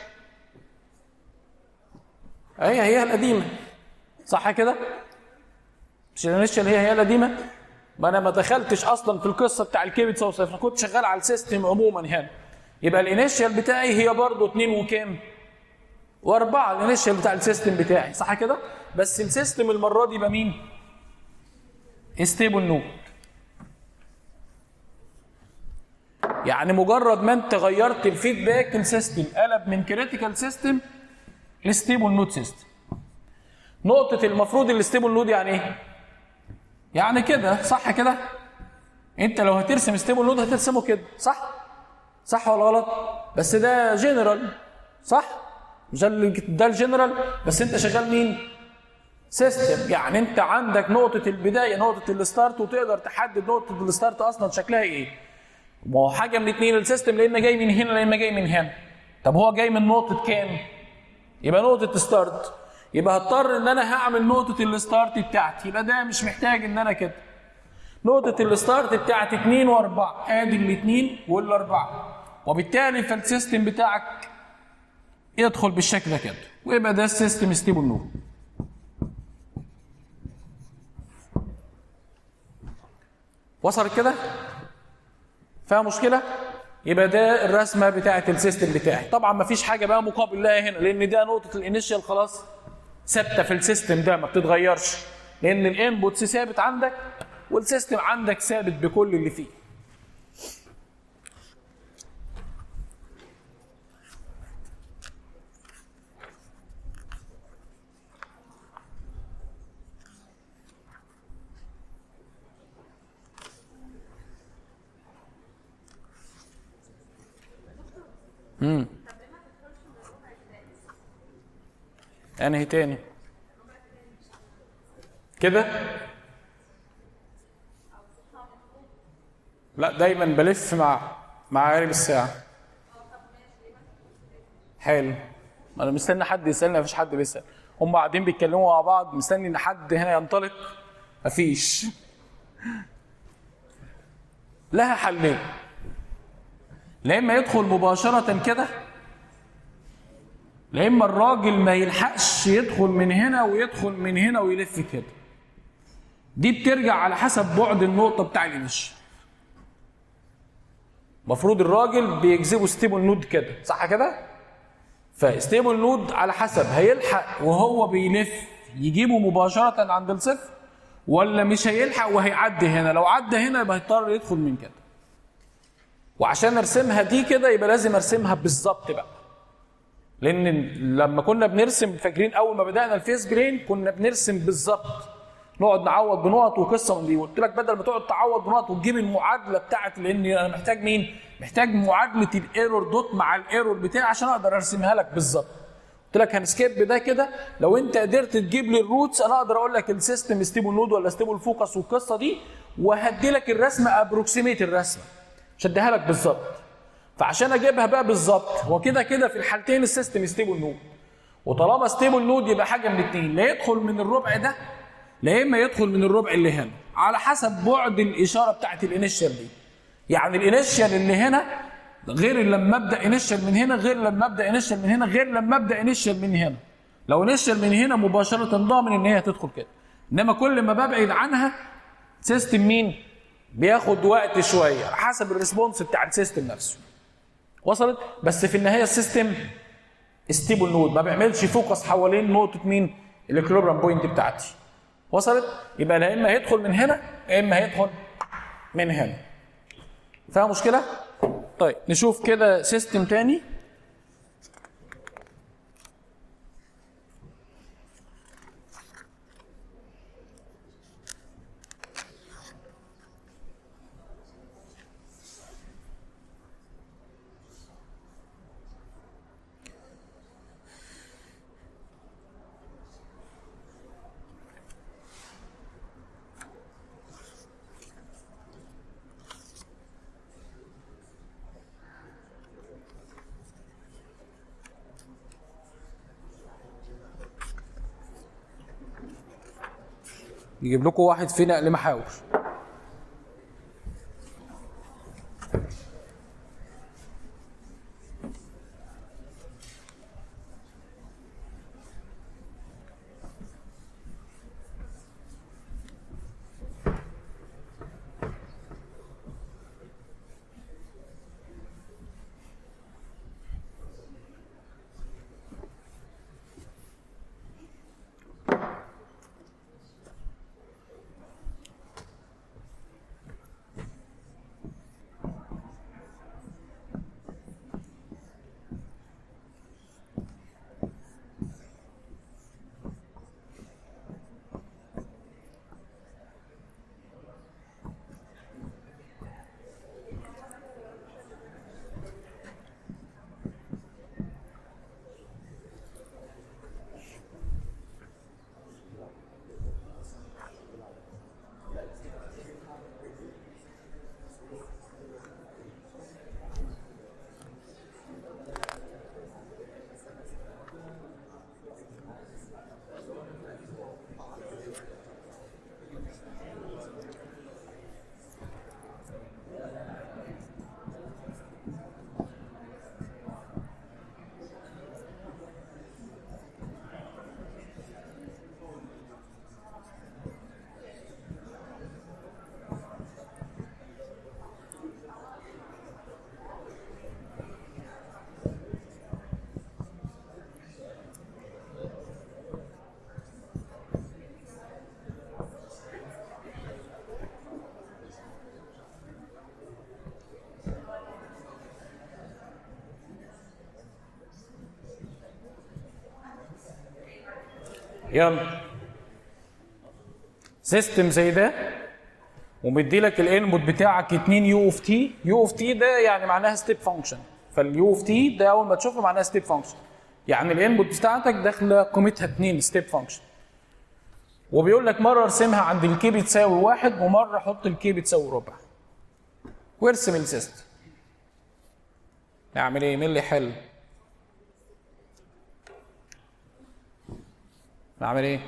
هي هي القديمة صح كده؟ مش الانيشيال هي هي القديمة؟ ما انا ما دخلتش اصلا في القصة بتاع الكي بتساوي صفر، كنت شغال على السيستم عموما هنا. يبقى الانيشيال بتاعي هي برضه 2 وكام؟ واربعه الانيشيال بتاع السيستم بتاعي صح كده؟ بس السيستم المره دي يبقى مين؟ ستيبل نود. يعني مجرد ما انت غيرت الفيدباك السيستم قلب من كريتيكال سيستم لستيبل نود سيستم. نقطة المفروض الستيبل نود يعني ايه؟ يعني كده صح كده؟ انت لو هترسم ستيبل نود هترسمه كده صح؟ صح ولا غلط؟ بس ده جنرال صح؟ مش ده ال- ده الجنرال بس انت شغال مين؟ سيستم يعني انت عندك نقطة البداية نقطة الستارت وتقدر تحدد نقطة الستارت اصلا شكلها ايه؟ ما هو حاجة من اتنين السيستم لا اما جاي من هنا لا اما جاي من هنا. طب هو جاي من نقطة كام؟ يبقى نقطة ستارت يبقى هضطر ان انا هعمل نقطة الستارت بتاعتي يبقى ده مش محتاج ان انا كده. نقطة الستارت بتاعت 2 و4 ادي الاثنين والاربعة وبالتالي فالسيستم بتاعك يدخل بالشكل ده كده ويبقى ده السيستم ستيبل نود وصلت كده؟ فيها مشكلة؟ يبقى ده الرسمة بتاعت السيستم بتاعي طبعا ما فيش حاجة بقى مقابل لها هنا لأن ده نقطة الانيشال خلاص ثابتة في السيستم ده ما بتتغيرش لأن الانبوتس ثابت عندك والسيستم عندك ثابت بكل اللي فيه امم انهي تاني كده لا دايما بلف مع مع عقارب الساعة حلو انا مستني حد يسالني مفيش حد بيسال هم قاعدين بيتكلموا مع بعض مستني ان حد هنا ينطلق مفيش لها حلين لا اما يدخل مباشره كده لا اما الراجل ما يلحقش يدخل من هنا ويدخل من هنا ويلف كده دي بترجع على حسب بعد النقطه بتاع الانش المفروض الراجل بيجذبه ستيبل نود كده صح كده فستيبل نود على حسب هيلحق وهو بيلف يجيبه مباشره عند الصفر ولا مش هيلحق وهيعدي هنا لو عدى هنا يبقى هيضطر يدخل من كده وعشان ارسمها دي كده يبقى لازم ارسمها بالظبط بقى لان لما كنا بنرسم فاكرين اول ما بدانا الفيس جرين كنا بنرسم بالظبط نقعد نعوض بنقط وقصه من دي قلت لك بدل ما تقعد تعوض بنقط وتجيب المعادله بتاعت لان انا محتاج مين محتاج معادله الايرور دوت مع الايرور بتاعي عشان اقدر ارسمها لك بالظبط قلت لك هنسكيب ده كده لو انت قدرت تجيب لي الروتس انا اقدر اقول لك السيستم ستيبل نود ولا ستيبل فوكس والقصه دي وهدي لك الرسمه ابروكسيميت الرسمه مش هديها لك بالظبط فعشان اجيبها بقى بالظبط هو كده كده في الحالتين السيستم ستيبل نود وطالما ستيبل نود يبقى حاجه من الاثنين لا يدخل من الربع ده لا اما يدخل من الربع اللي هنا على حسب بعد الاشاره بتاعت الانيشال دي يعني الانيشال اللي هنا غير لما ابدا انيشال من هنا غير لما ابدا انيشال من هنا غير لما ابدا انيشال من هنا لو انيشال من هنا مباشره ضامن ان هي هتدخل كده انما كل ما ببعد عنها سيستم مين بياخد وقت شويه على حسب الريسبونس بتاع السيستم نفسه وصلت بس في النهايه السيستم ستيبل نود ما بيعملش فوكس حوالين نقطه مين الاكلوبرام بوينت بتاعتي وصلت يبقى لا اما هيدخل من هنا يا اما هيدخل من هنا فيها مشكله طيب نشوف كده سيستم تاني يجيب لكم واحد في نقل محاور يلا سيستم زي ده ومدي لك الانبوت بتاعك 2 يو اوف تي يو اوف تي ده يعني معناها ستيب فانكشن فاليو اوف تي ده اول ما تشوفه معناها ستيب فانكشن يعني الانبوت بتاعتك داخله قيمتها 2 ستيب فانكشن وبيقول لك مره ارسمها عند الكي بتساوي واحد ومره حط الكي بتساوي ربع وارسم السيستم نعمل ايه مين اللي يحل اعمل ايه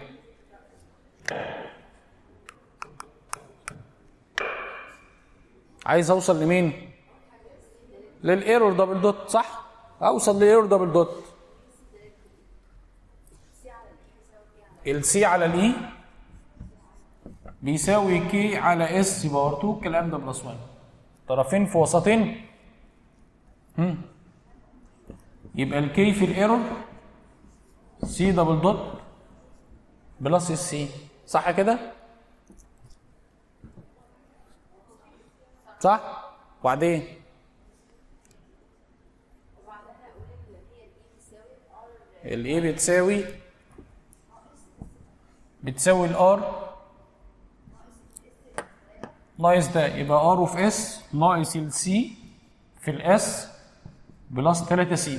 عايز اوصل لمين للايرور دبل دوت صح اوصل لايرور دبل دوت السي على الاي بيساوي كي على اس باور 2 الكلام ده بلس 1 طرفين في وسطين هم. يبقى الكي في الايرور سي دبل دوت بلس السي صح كده صح وبعدين الايه بتساوي بتساوي الار ناقص ده يبقى ار اوف اس ناقص السي في الاس بلس 3 سي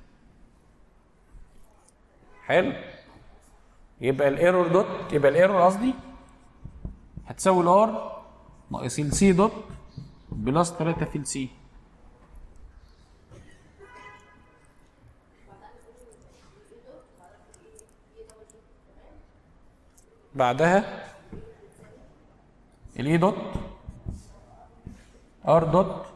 حلو يبقى الايرور دوت يبقى الايرور قصدي هتساوي الار ناقص السي دوت بلس 3 في السي بعدها الاي دوت ار دوت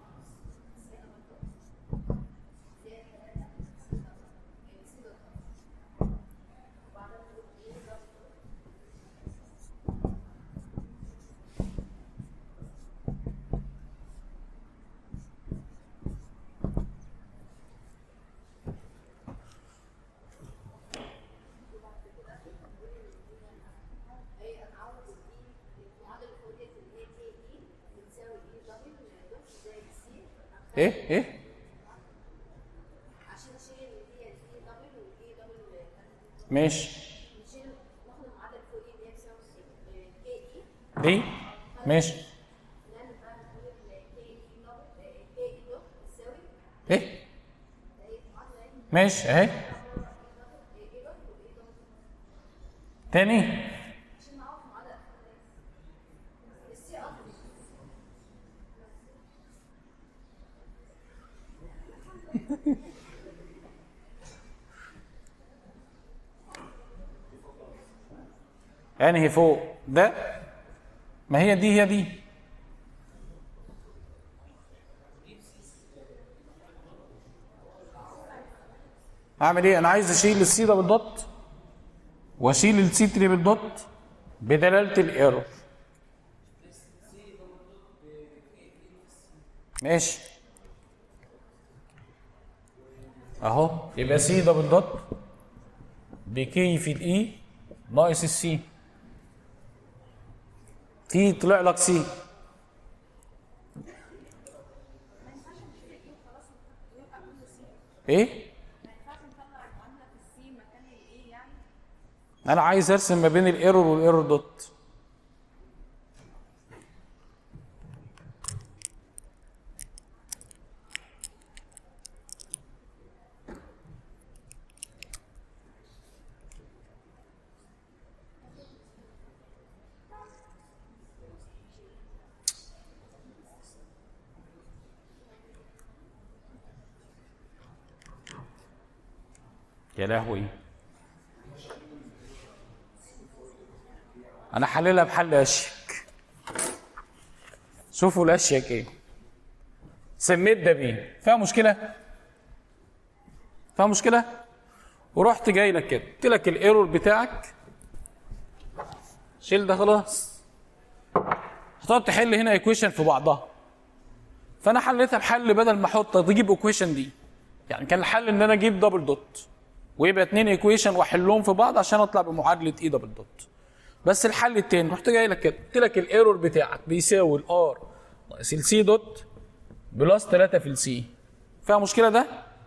ايه ايه عشان اشيل اللي هي الدي دبل والاي دبل ماشي نشيل ناخد المعادله الفوقيه اللي هي بتساوي كي اي دي ماشي نعمل بقى نقول كي اي دبل كي اي دوت بتساوي ايه ايه المعادله ايه ماشي اهي اي دوت والاي دوت تاني عشان نعرف المعادله السي اصلا انهي فوق ده ما هي دي هي دي اعمل ايه انا عايز اشيل السي ده بالدوت واشيل السي تري بالدوت بدلاله الايرور ماشي اهو يبقى سي دبل دوت بكي في الاي ناقص السي في طلع لك سي ايه انا عايز ارسم ما بين الايرور والايرور دوت يا لهوي انا حللها بحل اشيك شوفوا الاشيك ايه سميت ده بيه فيها مشكله فيها مشكله ورحت جاي لك كده قلت لك الايرور بتاعك شيل ده خلاص هتقعد تحل هنا ايكويشن في بعضها فانا حليتها بحل بدل ما احط تجيب ايكويشن دي يعني كان الحل ان انا اجيب دبل دوت ويبقى اتنين ايكويشن واحلهم في بعض عشان اطلع بمعادله اي دبل دوت بس الحل التاني رحت جاي لك كده قلت لك الايرور بتاعك بيساوي الار ناقص السي دوت بلس 3 في السي فيها مشكله ده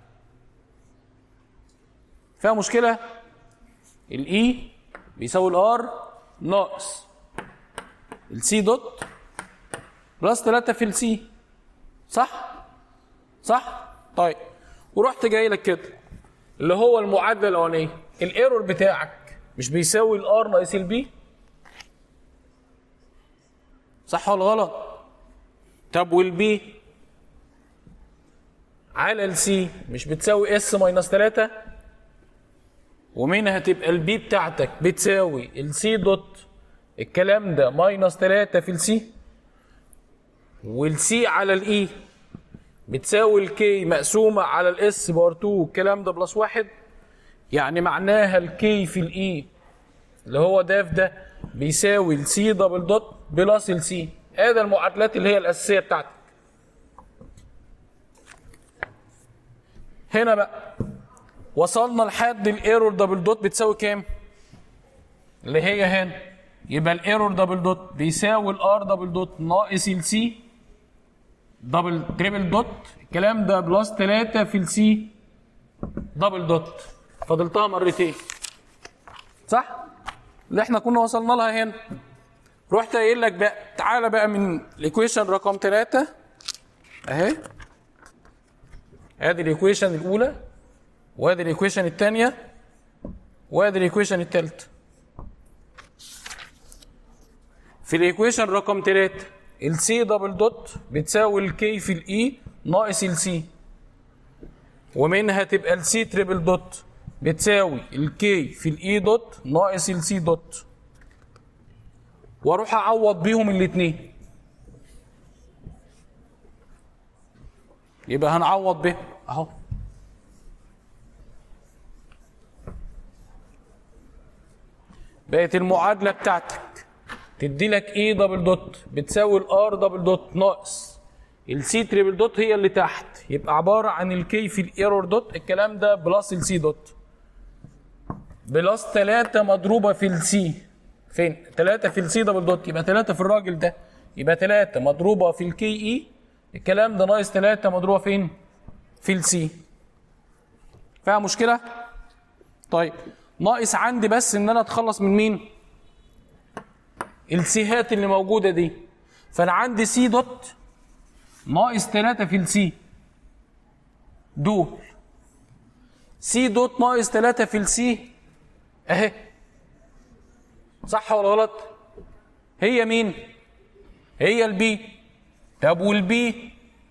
فيها مشكله الاي بيساوي الار ناقص السي دوت بلس 3 في السي صح صح طيب ورحت جاي لك كده اللي هو المعادله الاولانيه الايرور بتاعك مش بيساوي الار ناقص البي صح ولا غلط طب والبي على السي مش بتساوي اس ماينس 3 ومنها تبقى البي بتاعتك بتساوي السي دوت الكلام ده ماينس 3 في السي والسي على الاي بتساوي الكي مقسومة على الاس بار 2 الكلام ده بلس واحد يعني معناها الكي في الاي اللي هو ده في ده بيساوي السي دبل دوت بلس السي هذا المعادلات اللي هي الاساسيه بتاعتك هنا بقى وصلنا لحد الايرور دبل دوت بتساوي كام اللي هي هنا يبقى الايرور دبل دوت بيساوي الار دبل دوت ناقص السي دبل تريبل دوت الكلام ده بلس 3 في السي دبل دوت فضلتها مرتين صح اللي احنا كنا وصلنا لها هنا رحت قايل لك بقى تعالى بقى من الايكويشن رقم 3 اهي ادي الايكويشن الاولى وادي الايكويشن الثانيه وادي الايكويشن الثالثه في الايكويشن رقم 3 السي دبل دوت بتساوي الكي في الاي ناقص السي ومنها تبقى السي تريبل دوت بتساوي الكي في الاي دوت ناقص السي دوت واروح اعوض بيهم الاثنين يبقى هنعوض به اهو بقت المعادله بتاعتك تدي لك اي دبل دوت بتساوي الار دبل دوت ناقص السي تريبل دوت هي اللي تحت يبقى عباره عن الكي في الايرور دوت الكلام ده بلس السي دوت بلس 3 مضروبه في السي فين 3 في السي دبل دوت يبقى 3 في الراجل ده يبقى 3 مضروبه في الكي اي الكلام ده ناقص 3 مضروبه فين في السي فيها مشكله طيب ناقص عندي بس ان انا اتخلص من مين السيهات اللي موجوده دي فانا عندي سي دوت ناقص 3 في السي دول سي دوت ناقص 3 في السي اهي صح ولا غلط هي مين هي البي طب والبي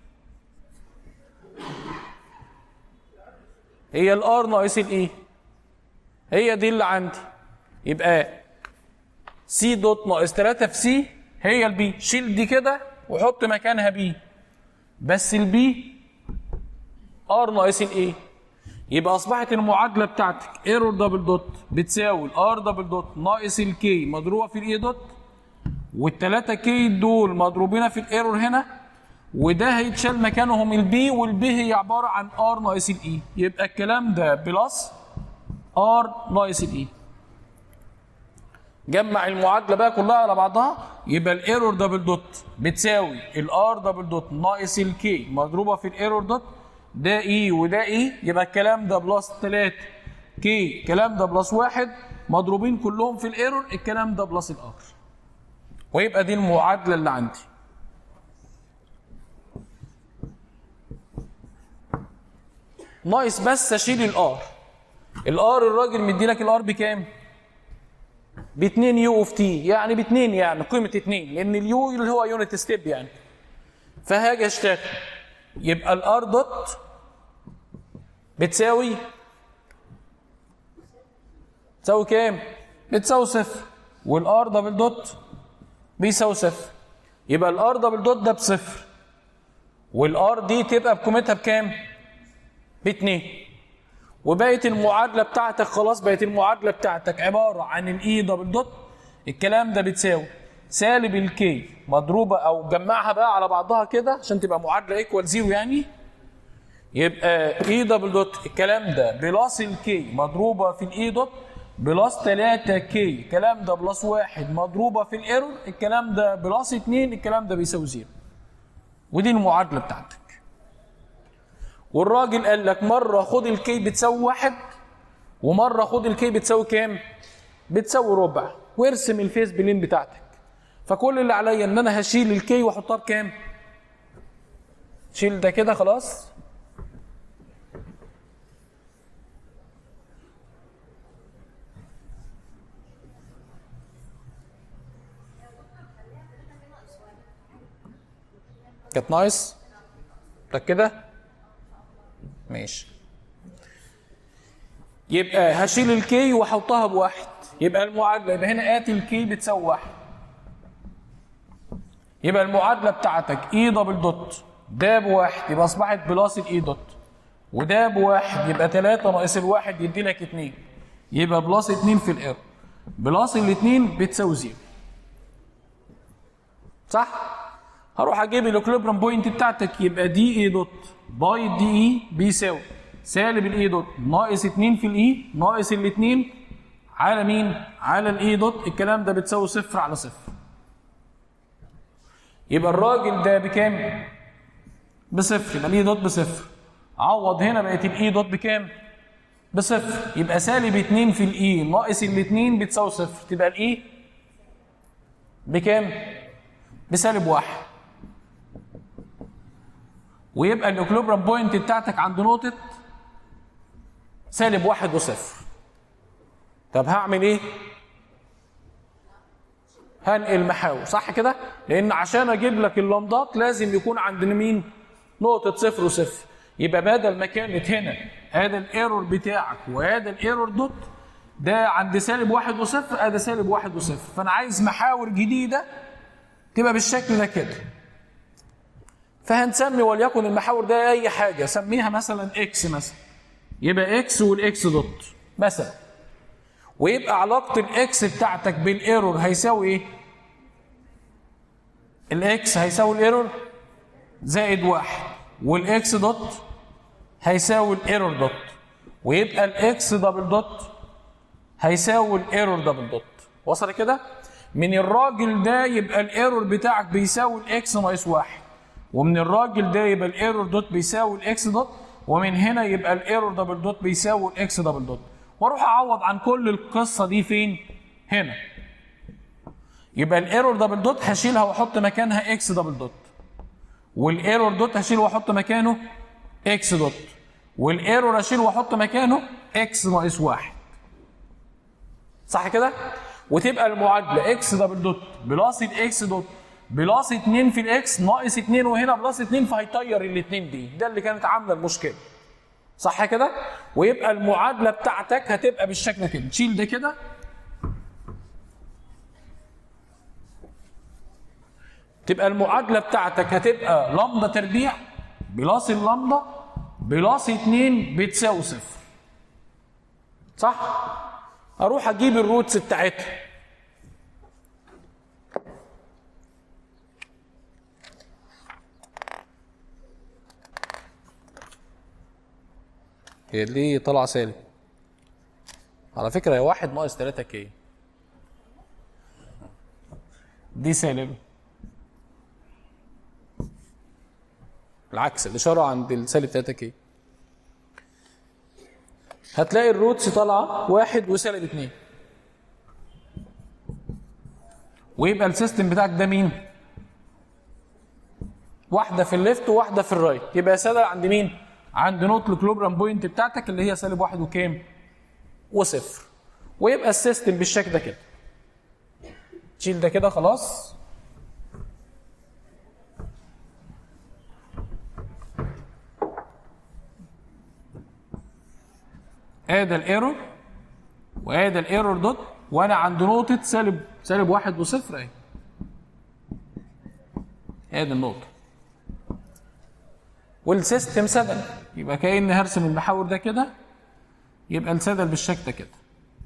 هي الار ناقص الاي هي دي اللي عندي يبقى سي دوت ناقص 3 في سي هي البي شيل دي كده وحط مكانها بي بس البي ار ناقص الاي يبقى اصبحت المعادله بتاعتك ايرور دبل دوت بتساوي الار دبل دوت ناقص الكي مضروبه في الاي دوت والثلاثه كي دول مضروبين في الايرور هنا وده هيتشال مكانهم البي والبي هي عباره عن ار ناقص الاي يبقى الكلام ده بلس ار ناقص الاي جمع المعادله بقى كلها على بعضها يبقى الايرور دبل دوت بتساوي الار دبل دوت ناقص الكي مضروبه في الايرور دوت ده اي وده اي يبقى الكلام ده بلس 3 كي الكلام ده بلس 1 مضروبين كلهم في الايرور الكلام ده بلس الار ويبقى دي المعادله اللي عندي ناقص بس اشيل الار الار الراجل مديلك الار بكام؟ ب 2 يو اوف تي يعني ب 2 يعني قيمه 2 لان اليو اللي هو يونت ستيب يعني فهاجي اشتغل يبقى الار دوت بتساوي تساوي كام؟ بتساوي صفر والار دبل دوت بيساوي صفر يبقى الار دبل دوت ده بصفر والار دي تبقى بقيمتها بكام؟ باتنين وبقت المعادله بتاعتك خلاص بقت المعادله بتاعتك عباره عن الاي دبل دوت الكلام ده بتساوي سالب الكي مضروبه او جمعها بقى على بعضها كده عشان تبقى معادله ايكوال زيرو يعني يبقى اي دبل دوت الكلام ده بلس الكي مضروبه في الاي دوت بلس 3 كي الكلام ده بلس 1 مضروبه في الايرور الكلام ده بلس 2 الكلام ده بيساوي زيرو ودي المعادله بتاعتك والراجل قال لك مره خد الكي بتساوي واحد ومره خد الكي بتساوي كام؟ بتساوي ربع وارسم الفيس بلين بتاعتك فكل اللي عليا ان انا هشيل الكي واحطها بكام؟ شيل ده كده خلاص كانت ناقص متأكدة؟ ماشي يبقى هشيل الكي واحطها بواحد يبقى المعادله يبقى هنا اتي الكي بتساوي واحد يبقى المعادله بتاعتك اي دبل دوت ده بواحد يبقى اصبحت بلس الاي دوت وده بواحد يبقى 3 ناقص الواحد يدي لك 2 يبقى بلس 2 في الايرور بلس الاثنين بتساوي زيرو صح؟ هروح اجيب الاكليبرم بوينت بتاعتك يبقى دي اي دوت باي دي اي بيساوي سالب الاي دوت ناقص 2 في الاي ناقص الاثنين على مين؟ على الاي دوت الكلام ده بتساوي صفر على صفر يبقى الراجل ده بكام؟ بصفر يبقى الاي دوت بصفر عوض هنا بقت الاي دوت بكام؟ بصفر يبقى سالب 2 في الاي ناقص الاثنين بتساوي صفر تبقى الاي بكام؟ بسالب واحد ويبقى الاكلوبرام بوينت بتاعتك عند نقطة سالب واحد وصفر طب هعمل ايه؟ هنقل محاور صح كده؟ لأن عشان أجيب لك اللمضات لازم يكون عندنا مين؟ نقطة صفر وصفر يبقى بدل ما كانت هنا هذا الايرور بتاعك وهذا الايرور دوت ده عند سالب واحد وصفر ادي سالب واحد وصفر فأنا عايز محاور جديدة تبقى بالشكل ده كده فهنسمي وليكن المحاور ده اي حاجه سميها مثلا اكس مثلا يبقى اكس والاكس دوت مثلا ويبقى علاقه الاكس بتاعتك بالايرور هيساوي ايه الاكس هيساوي الايرور زائد واحد والاكس دوت هيساوي الايرور دوت ويبقى الاكس دبل دوت هيساوي الايرور دبل دوت وصل كده من الراجل ده يبقى الايرور بتاعك بيساوي الاكس ناقص واحد ومن الراجل ده يبقى الايرور دوت بيساوي الاكس دوت ومن هنا يبقى الايرور دبل دوت بيساوي الاكس دبل دوت واروح اعوض عن كل القصه دي فين هنا يبقى الايرور دبل دوت هشيلها واحط مكانها اكس دبل دوت والايرور دوت هشيله واحط مكانه اكس دوت والايرور هشيله واحط مكانه اكس ناقص واحد صح كده وتبقى المعادله اكس دبل دوت بلس الاكس دوت بلس 2 في الاكس ناقص 2 وهنا بلس 2 فهيطير الاثنين دي ده اللي كانت عامله المشكله صح كده ويبقى المعادله بتاعتك هتبقى بالشكل كده تشيل ده كده تبقى المعادله بتاعتك هتبقى لامدا تربيع بلس اللامدا بلس 2 بتساوي صفر صح اروح اجيب الروتس بتاعتها هي ليه طالعه سالب على فكره هي واحد ناقص 3 كي دي سالب العكس الاشاره عند السالب 3 كي هتلاقي الروتس طالعه واحد وسالب اتنين ويبقى السيستم بتاعك ده مين؟ واحده في الليفت وواحده في الرايت يبقى سادة عند مين؟ عند نقطه الكلوبرام بوينت بتاعتك اللي هي سالب واحد وكام؟ وصفر ويبقى السيستم بالشكل ده كده تشيل ده كده خلاص ادي الايرور وادي الايرور دوت وانا عند نقطه سالب سالب واحد وصفر اهي ادي النقطه والسيستم سدل يبقى كاني هرسم المحاور ده كده يبقى السدل بالشكل ده كده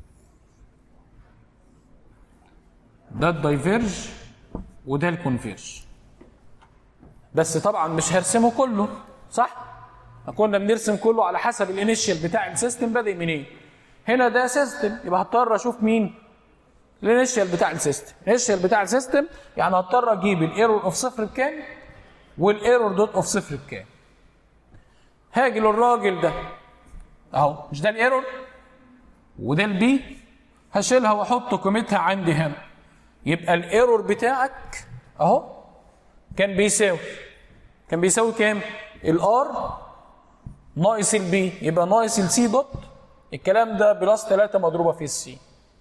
ده الدايفيرج وده الكونفيرج بس طبعا مش هرسمه كله صح كنا بنرسم كله على حسب الانيشال بتاع السيستم بادئ منين هنا ده سيستم يبقى هضطر اشوف مين الانيشال بتاع السيستم الانيشال بتاع السيستم يعني هضطر اجيب الايرور اوف صفر بكام والايرور دوت اوف صفر بكام هاجي للراجل ده اهو مش ده الايرور وده البي هشيلها واحط قيمتها عندي هنا يبقى الايرور بتاعك اهو كان بيساوي كان بيساوي كام الار ناقص البي يبقى ناقص السي دوت الكلام ده بلس 3 مضروبه في السي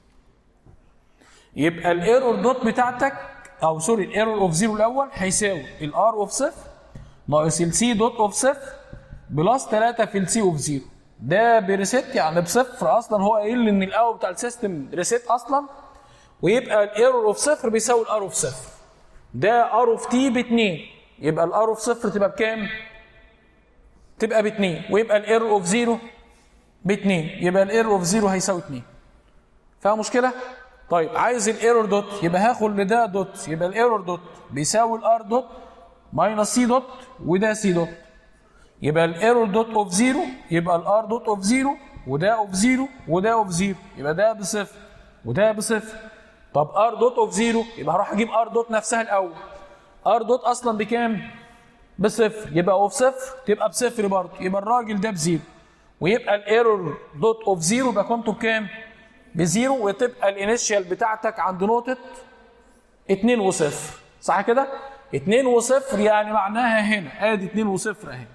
يبقى الايرور دوت بتاعتك او سوري الايرور اوف زيرو الاول هيساوي الار اوف صفر ناقص السي دوت اوف صفر بلس 3 في السي اوف زيرو ده بريست يعني بصفر اصلا هو قايل لي ان الاول بتاع السيستم ريست اصلا ويبقى الايرور اوف صفر بيساوي الار اوف صفر ده ار اوف تي ب 2 يبقى الار اوف صفر تبقى بكام؟ تبقى ب 2 ويبقى الايرور اوف زيرو ب 2 يبقى الايرور اوف زيرو هيساوي 2 فيها مشكله؟ طيب عايز الايرور دوت يبقى هاخد لده دوت يبقى الايرور دوت بيساوي الار دوت ماينس سي دوت وده سي دوت يبقى الايرور دوت اوف زيرو يبقى الار دوت اوف زيرو وده اوف زيرو وده اوف زيرو يبقى ده بصفر وده بصفر طب ار دوت اوف زيرو يبقى هروح اجيب ار دوت نفسها الاول ار دوت اصلا بكام؟ بصفر يبقى اوف صفر تبقى بصفر برضه يبقى الراجل ده بزيرو ويبقى الايرور دوت اوف زيرو يبقى قيمته بكام؟ بزيرو وتبقى الانيشال بتاعتك عند نقطة 2 وصفر صح كده؟ 2 وصفر يعني معناها هنا ادي 2 وصفر اهي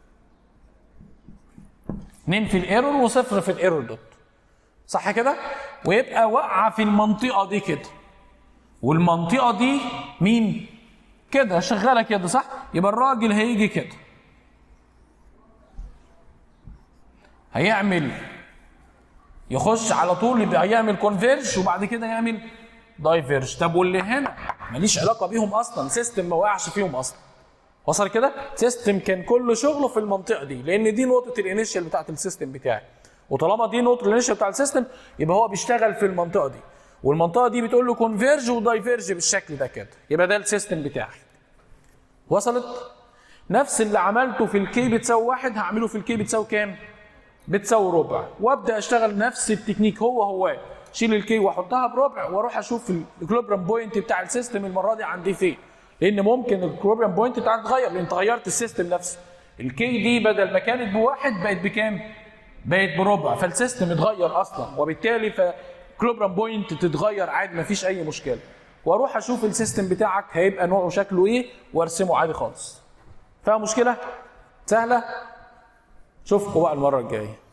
2 في الايرور وصفر في الايرور دوت صح كده؟ ويبقى واقعة في المنطقة دي كده والمنطقة دي مين؟ كده شغالة كده صح؟ يبقى الراجل هيجي كده هيعمل يخش على طول يبقى يعمل كونفيرج وبعد كده يعمل دايفيرج طب واللي هنا ماليش علاقه بيهم اصلا سيستم ما وقعش فيهم اصلا وصل كده سيستم كان كل شغله في المنطقه دي لان دي نقطه الانيشال بتاعت السيستم بتاعي وطالما دي نقطه الانيشال بتاع السيستم يبقى هو بيشتغل في المنطقه دي والمنطقه دي بتقول له كونفيرج ودايفيرج بالشكل ده كده يبقى ده السيستم بتاعي وصلت نفس اللي عملته في الكي بتساوي واحد هعمله في الكي بتساوي كام بتساوي ربع وابدا اشتغل نفس التكنيك هو هو شيل الكي واحطها بربع واروح اشوف الاكلوبرم بوينت بتاع السيستم المره دي عندي فين لان ممكن الاكلوبرم بوينت بتاعك تتغير لان انت غيرت السيستم نفسه الكي دي بدل ما كانت بواحد بقت بكام بقت بربع فالسيستم اتغير اصلا وبالتالي فالاكلوبرم بوينت تتغير عادي مفيش اي مشكله واروح اشوف السيستم بتاعك هيبقى نوعه شكله ايه وارسمه عادي خالص فيها مشكله سهله اشوفكم بقى المره الجايه